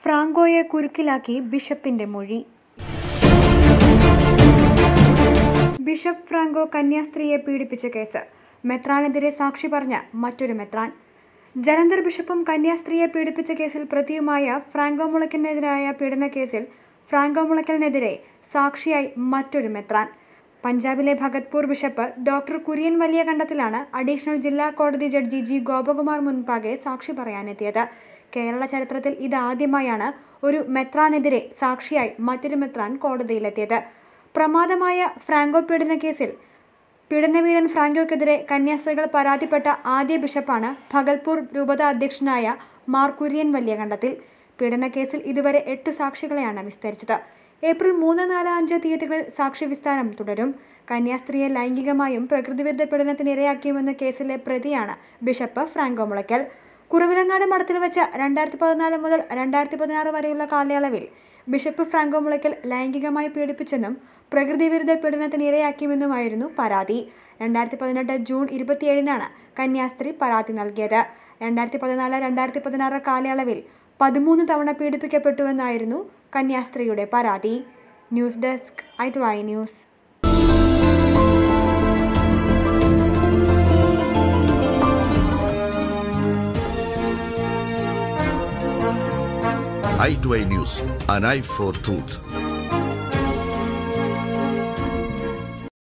ഫ്രാങ്കോയെ കുരുക്കിലാക്കി ബിഷപ്പിന്റെ മൊഴി bishop Franco കന്യാസ്ത്രീയെ പീഡിപ്പിച്ച കേസ് മെത്രാനെതിരെ സാക്ഷി പറഞ്ഞ മറ്റൊരു മെത്രാൻ ജലന്ധർ ബിഷപ്പും കന്യാസ്ത്രീയെ പീഡിപ്പിച്ച കേസിൽ പ്രതിയുമായ ഫ്രാങ്കോ മുളയ്ക്കലിനെതിരായ പീഡന കേസിൽ ഫ്രാങ്കോ മുളയ്ക്കലിനെതിരെ സാക്ഷിയായി മറ്റൊരു മെത്രാൻ പഞ്ചാബിലെ ഭഗത്പൂർ ബിഷപ്പ് ഡോക്ടർ കുര്യൻ വലിയ കണ്ടത്തിലാണ് അഡീഷണൽ ജില്ലാ കോടതി ജഡ്ജി ജി ഗോപകുമാർ മുൻപാകെ സാക്ഷി പറയാനെത്തിയത് കേരള ചരിത്രത്തിൽ ഇതാദ്യമായാണ് ഒരു മെത്രാനെതിരെ സാക്ഷിയായി മറ്റൊരു മെത്രാൻ കോടതിയിലെത്തിയത് പ്രമാദമായ ഫ്രാങ്കോ പീഡന കേസിൽ പീഡനവീരൻ ഫ്രാങ്കോയ്ക്കെതിരെ കന്യാസ്ത്രീകൾ പരാതിപ്പെട്ട ആദ്യ ബിഷപ്പാണ് ഭഗൽപൂർ രൂപത അധ്യക്ഷനായ മാർ കുര്യൻ വലിയ കണ്ടത്തിൽ പീഡനക്കേസിൽ ഇതുവരെ എട്ടു സാക്ഷികളെയാണ് വിസ്തരിച്ചത് ഏപ്രിൽ മൂന്ന് നാല് അഞ്ച് തീയതികളിൽ സാക്ഷി വിസ്താരം തുടരും കന്യാസ്ത്രീയെ ലൈംഗികമായും പ്രകൃതിവിരുദ്ധ പീഡനത്തിന് ഇരയാക്കിയുമെന്ന കേസിലെ പ്രതിയാണ് ബിഷപ്പ് ഫ്രാങ്കോ മുളയ്ക്കൽ കുറവിലങ്ങാട് മഠത്തിൽ വെച്ച രണ്ടായിരത്തി പതിനാല് മുതൽ രണ്ടായിരത്തി പതിനാറ് വരെയുള്ള കാലയളവിൽ ബിഷപ്പ് ഫ്രാങ്കോ മുളയ്ക്കൽ ലൈംഗികമായി പീഡിപ്പിച്ചെന്നും പ്രകൃതിവിരുദ്ധ പീഡനത്തിന് ഇരയാക്കിയെന്നുമായിരുന്നു പരാതി രണ്ടായിരത്തി പതിനെട്ട് ജൂൺ ഇരുപത്തിയേഴിനാണ് കന്യാസ്ത്രീ പരാതി നൽകിയത് രണ്ടായിരത്തി പതിനാല് രണ്ടായിരത്തി പതിനാറ് കാലയളവിൽ പതിമൂന്ന് തവണ പീഡിപ്പിക്കപ്പെട്ടുവെന്നായിരുന്നു കന്യാസ്ത്രീയുടെ പരാതി news desk I two I news i2i News, an eye for truth.